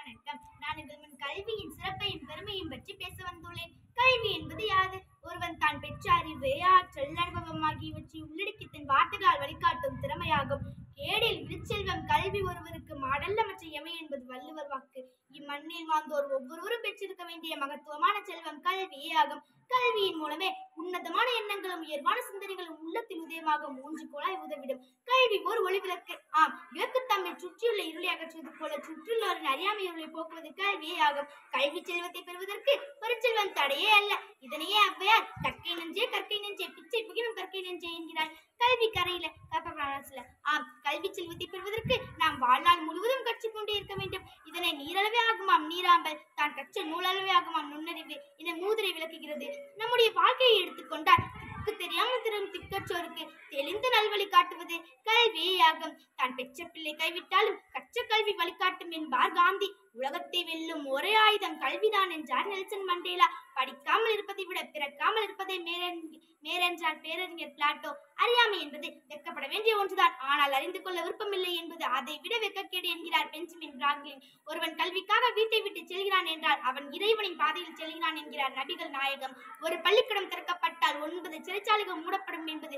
வணக்கம் நான் உங்கள் முன் கல்வியின் சிறப்பையும் பெருமையும் பற்றி பேச வந்துள்ளேன் கல்வி என்பது யாது ஒருவன் தான் பெற்ற அறிவு ஆற்றல் அனுபவம் ஆகியவற்றை உள்ளடக்கி தன் வார்த்தைகளால் வழிகாட்டும் திறமையாகும் கேடில் விழுச்செல்வம் கல்வி ஒருவருக்கு மாடல்லமற்ற எமை என்பது வள்ளுவர் வாக்கு இம்மண்ணில் வாழ்ந்தோர் ஒவ்வொருவரும் பெற்றிருக்க வேண்டிய மகத்துவமான செல்வம் கல்வியே ஆகும் கல்வியின் மூலமே உன்னதமான எண்ணங்களும் உயர்வான சிந்தனைகளும் உள்ளத்தில் உதயமாக மூன்று குழாய் உதவிடும் கல்வி ஒரு ஒளிவிளக்கு ஆம் விளக்கு தம்மை சுற்றியுள்ள இருளை அகற்றுவது போல சுற்றியுள்ளோரின் அறியாமை இருளை போக்குவது கல்வியே ஆகும் கல்வி செல்வத்தை பெறுவதற்கு ஒரு செல்வம் தடையே அல்ல இதனையே ஔவையார் கற்கை நெஞ்சே கற்கை நெஞ்சே பிச்சை புகினும் கற்கை நெஞ்சே என்கிறார் கல்வி கரையில கற்பபிராணத்துல ஆம் கல்வி செல்வத்தை பெறுவதற்கு நாம் வாழ்நாள் முழுவதும் கற்றுக்கொண்டே இருக்க வேண்டும் இதனை நீரளவே ஆகுமாம் நீராம்பல் தான் கற்ற நூலளவே ஆகுமாம் நுண்ணறிவு என மூதுரை விளக்குகிறது நம்முடைய வாழ்க்கையை எடுத்துக்கொண்டால் திக்கு தெரியாமல் திரும் திக்கற்றோருக்கு தெளிந்த நல்வழி காட்டுவது கல்வியே ஆகும் தான் பெற்ற பிள்ளை கைவிட்டாலும் கற்ற கல்வி வழிகாட்டும் என்பார் காந்தி உலகத்தை வெல்லும் ஒரே ஆயுதம் கல்விதான் என்றார் நெல்சன் மண்டேலா படிக்காமல் இருப்பதை விட பிறக்காமல் இருப்பதை மேலென் மேலென்றார் பேரறிஞர் பிளாட்டோ அறியாமை என்பது வெட்கப்பட வேண்டிய ஒன்றுதான் ஆனால் அறிந்து கொள்ள விருப்பமில்லை என்பது அதை விட வெட்கக்கேடு என்கிறார் பெஞ்சமின் பிராங்க்லின் ஒருவன் கல்விக்காக வீட்டை விட்டு செல்கிறான் என்றால் அவன் இறைவனின் பாதையில் செல்கிறான் என்கிறார் நபிகள் நாயகம் ஒரு பள்ளிக்கூடம் திறக்கப்பட்டால் ஒன்பது சிறைச்சாலைகள் மூடப்படும் என்பது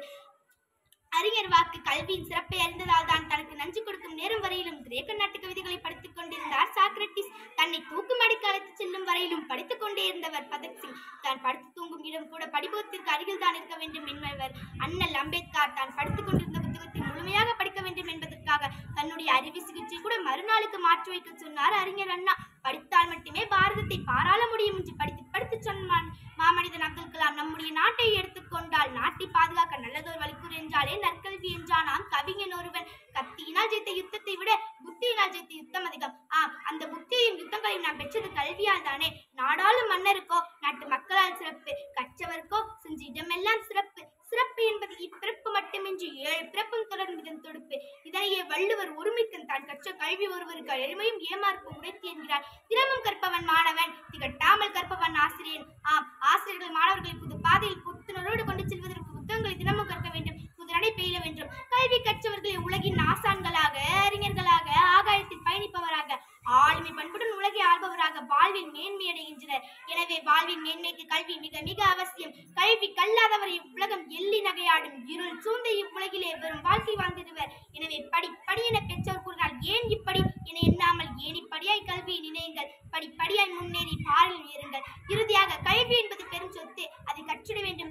அறிஞர் வாக்கு கல்வியின் சிறப்பை அறிந்ததால் தான் தனக்கு நஞ்சு கொடுக்கும் நேரம் வரையிலும் கிரேக்க நாட்டு கவிதைகளை படித்துக் கொண்டிருந்தார் சாக்ரட்டிஸ் தன்னை தூக்கும் அடிக்கு அழைத்துச் செல்லும் வரையிலும் படித்துக் கொண்டே இருந்தவர் பதக் சிங் தான் படுத்து தூங்கும் இடம் கூட படிப்பகத்திற்கு அருகில் தான் இருக்க வேண்டும் என்பவர் அண்ணல் அம்பேத்கர் தான் படித்துக் கொண்டிருந்த புத்தகத்தை முழுமையாக படிக்க வேண்டும் என்பதற்காக தன்னுடைய அறுவை சிகிச்சை கூட மறுநாளுக்கு மாற்றி வைக்க சொன்னார் அறிஞர் அண்ணா படித்தால் மட்டுமே பாரதத்தை பாராள முடியும் என்று படித்து படித்து சொன்னான் மாமனிதன் அப்துல் கலாம் நம்முடைய நாட்டை எடுத்துக்கொண்டால் நாட்டை பாதுகாக்க நல்லதொரு வழிக்கூறு என்றாலே நற்கல்வி என்றானாம் கவிஞன் ஒருவன் கத்தியினால் ஜெயித்த யுத்தத்தை விட புத்தியினால் ஜெயித்த யுத்தம் அதிகம் ஆம் அந்த புத்தியையும் யுத்தங்களையும் நாம் பெற்றது கல்வியால் தானே நாடாளும் மன்னருக்கோ நாட்டு மக்களால் சிறப்பு கற்றவருக்கோ செஞ்ச இடமெல்லாம் சிறப்பு சிறப்பு என்பது இப்பிறப்பு மட்டுமின்றி ஏழு பிறப்பும் தொடரும் இதன் தொடுப்பு இதனையே வள்ளுவர் ஒருமிக்கன் தான் கற்ற கல்வி ஒருவருக்கு எளிமையும் ஏமாறுப்பு உடைத்து என்கிறார் தினமும் கற்பவன் மாணவன் திகட்டாமல் கற்பவன் ஆசிரியன் ஆம் ஆசிரியர்கள் மாணவர்களை புது பாதையில் புத்துணர்வோடு கொண்டு செல்வதற்கு புத்தகங்களை தினமும் கற்க வேண்டும் புது நடை பெய்ய வேண்டும் கல்வி கற்றவர்களை உலகின் ஆசான்களாக அறிஞர்களாக ஆகாயத்தில் பயணிப்பவராக ஆளுமை பண்புடன் உலகை ஆள்பவராக வாழ்வில் மேன்மை அடைகின்றனர் எனவே வாழ்வின் மேன்மைக்கு கல்வி மிக மிக அவசியம் கல்வி கல்லாதவரை இவ்வுலகம் எள்ளி நகையாடும் இருள் சூழ்ந்த இவ்வுலகிலே வெறும் வாழ்க்கை வாழ்ந்திடுவர் எனவே படி படி என பெற்றோர் கூறினால் ஏன் இப்படி என எண்ணாமல் ஏணிப்படியாய் கல்வியை நினையுங்கள் படிப்படியாய் முன்னேறி பாரில் உயருங்கள் இறுதியாக கல்வி என்பது பெரும் சொத்து அதை கற்றிட வேண்டும்